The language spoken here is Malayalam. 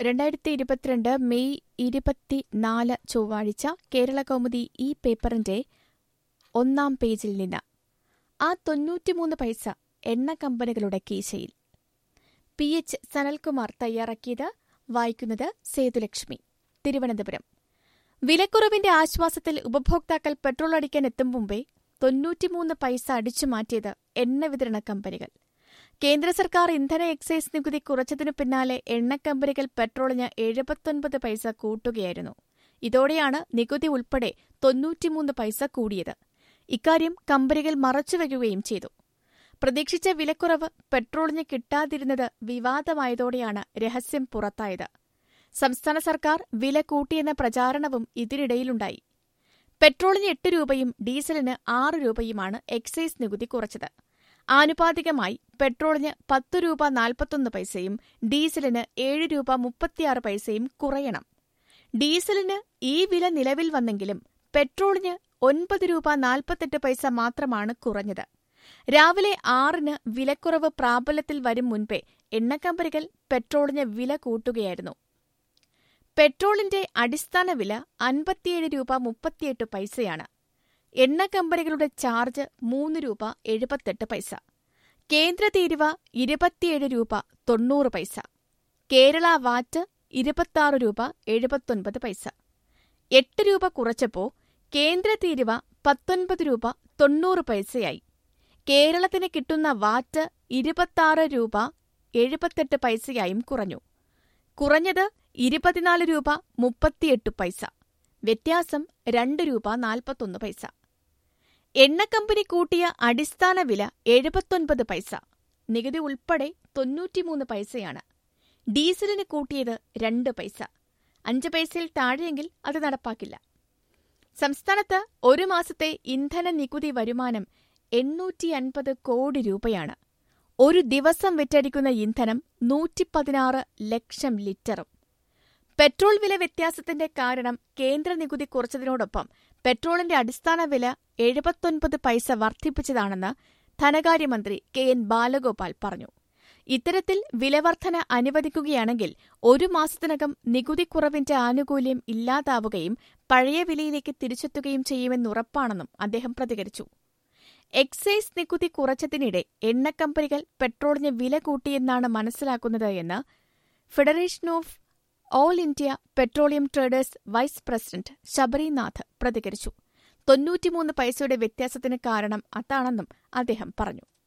രണ്ടായിരത്തി ഇരുപത്തിരണ്ട് മെയ് ഇരുപത്തിനാല് ചൊവ്വാഴ്ച കേരള കൗമുദി ഈ പേപ്പറിന്റെ ഒന്നാം പേജിൽ നിന്ന് ആ തൊണ്ണൂറ്റിമൂന്ന് പൈസ എണ്ണ കമ്പനികളുടെ കീശയിൽ പി എച്ച് സനൽകുമാർ തയ്യാറാക്കിയത് വായിക്കുന്നത് സേതുലക്ഷ്മി തിരുവനന്തപുരം വിലക്കുറവിന്റെ ആശ്വാസത്തിൽ ഉപഭോക്താക്കൾ പെട്രോൾ അടിക്കാൻ എത്തും മുമ്പേ തൊണ്ണൂറ്റിമൂന്ന് പൈസ അടിച്ചു മാറ്റിയത് എണ്ണ വിതരണ കമ്പനികൾ കേന്ദ്ര സർക്കാർ ഇന്ധന എക്സൈസ് നികുതി കുറച്ചതിനു പിന്നാലെ എണ്ണക്കമ്പനികൾ പെട്രോളിന് എഴുപത്തൊൻപത് പൈസ കൂട്ടുകയായിരുന്നു ഇതോടെയാണ് നികുതി ഉൾപ്പെടെ തൊണ്ണൂറ്റിമൂന്ന് പൈസ കൂടിയത് ഇക്കാര്യം കമ്പനികൾ മറച്ചുവെക്കുകയും ചെയ്തു പ്രതീക്ഷിച്ച വിലക്കുറവ് പെട്രോളിന് കിട്ടാതിരുന്നത് വിവാദമായതോടെയാണ് രഹസ്യം പുറത്തായത് സംസ്ഥാന സർക്കാർ വില കൂട്ടിയെന്ന പ്രചാരണവും ഇതിനിടയിലുണ്ടായി പെട്രോളിന് എട്ട് രൂപയും ഡീസലിന് ആറ് രൂപയുമാണ് എക്സൈസ് നികുതി കുറച്ചത് ആനുപാതികമായി പെട്രോളിന് പത്ത് രൂപ നാൽപ്പത്തൊന്ന് പൈസയും ഡീസലിന് ഏഴ് രൂപ മുപ്പത്തിയാറ് പൈസയും കുറയണം ഡീസലിന് ഈ വില നിലവിൽ വന്നെങ്കിലും പെട്രോളിന് ഒൻപത് രൂപ നാൽപ്പത്തെട്ട് പൈസ മാത്രമാണ് കുറഞ്ഞത് രാവിലെ ആറിന് വിലക്കുറവ് പ്രാബല്യത്തിൽ വരും മുൻപേ എണ്ണക്കമ്പനികൾ പെട്രോളിന് വില കൂട്ടുകയായിരുന്നു പെട്രോളിന്റെ അടിസ്ഥാന വില അൻപത്തിയേഴ് രൂപ മുപ്പത്തിയെട്ട് പൈസയാണ് എണ്ണ കമ്പനികളുടെ ചാർജ് മൂന്ന് രൂപ എഴുപത്തെട്ട് പൈസ കേന്ദ്ര തീരുവ ഇരുപത്തിയേഴ് രൂപ തൊണ്ണൂറ് പൈസ കേരള വാറ്റ് ഇരുപത്തിയാറ് രൂപ എഴുപത്തൊൻപത് പൈസ എട്ട് രൂപ കുറച്ചപ്പോൾ കേന്ദ്ര തീരുവ പത്തൊൻപത് രൂപ തൊണ്ണൂറ് പൈസയായി കേരളത്തിന് കിട്ടുന്ന വാറ്റ് ഇരുപത്തിയാറ് രൂപ എഴുപത്തെട്ട് പൈസയായും കുറഞ്ഞു കുറഞ്ഞത് ഇരുപത്തിനാല് രൂപ മുപ്പത്തിയെട്ട് പൈസ വ്യത്യാസം രണ്ട് രൂപ നാൽപ്പത്തൊന്ന് പൈസ എണ്ണക്കമ്പനി കൂട്ടിയ അടിസ്ഥാന വില എഴുപത്തൊൻപത് പൈസ നികുതി ഉൾപ്പെടെ തൊണ്ണൂറ്റിമൂന്ന് പൈസയാണ് ഡീസലിന് കൂട്ടിയത് രണ്ട് പൈസ അഞ്ച് പൈസയിൽ താഴെയെങ്കിൽ അത് നടപ്പാക്കില്ല സംസ്ഥാനത്ത് ഒരു മാസത്തെ ഇന്ധന നികുതി വരുമാനം എണ്ണൂറ്റി അൻപത് കോടി രൂപയാണ് ഒരു ദിവസം വിറ്റഴിക്കുന്ന ഇന്ധനം നൂറ്റിപ്പതിനാറ് ലക്ഷം ലിറ്ററും പെട്രോൾ വില വ്യത്യാസത്തിന്റെ കാരണം കേന്ദ്ര നികുതി കുറച്ചതിനോടൊപ്പം പെട്രോളിന്റെ അടിസ്ഥാന വില എഴുപത്തൊൻപത് പൈസ വർദ്ധിപ്പിച്ചതാണെന്ന് ധനകാര്യമന്ത്രി കെ എൻ ബാലഗോപാൽ പറഞ്ഞു ഇത്തരത്തിൽ വിലവർധന അനുവദിക്കുകയാണെങ്കിൽ ഒരു മാസത്തിനകം നികുതി കുറവിന്റെ ആനുകൂല്യം ഇല്ലാതാവുകയും പഴയ വിലയിലേക്ക് തിരിച്ചെത്തുകയും ചെയ്യുമെന്നുറപ്പാണെന്നും അദ്ദേഹം പ്രതികരിച്ചു എക്സൈസ് നികുതി കുറച്ചതിനിടെ എണ്ണക്കമ്പനികൾ പെട്രോളിന് വില കൂട്ടിയെന്നാണ് മനസ്സിലാക്കുന്നത് എന്ന് federation of all India petroleum traders vice president Sabarinath പ്രതികരിച്ചു തൊണ്ണൂറ്റിമൂന്ന് പൈസയുടെ വ്യത്യാസത്തിന് കാരണം അതാണെന്നും അദ്ദേഹം പറഞ്ഞു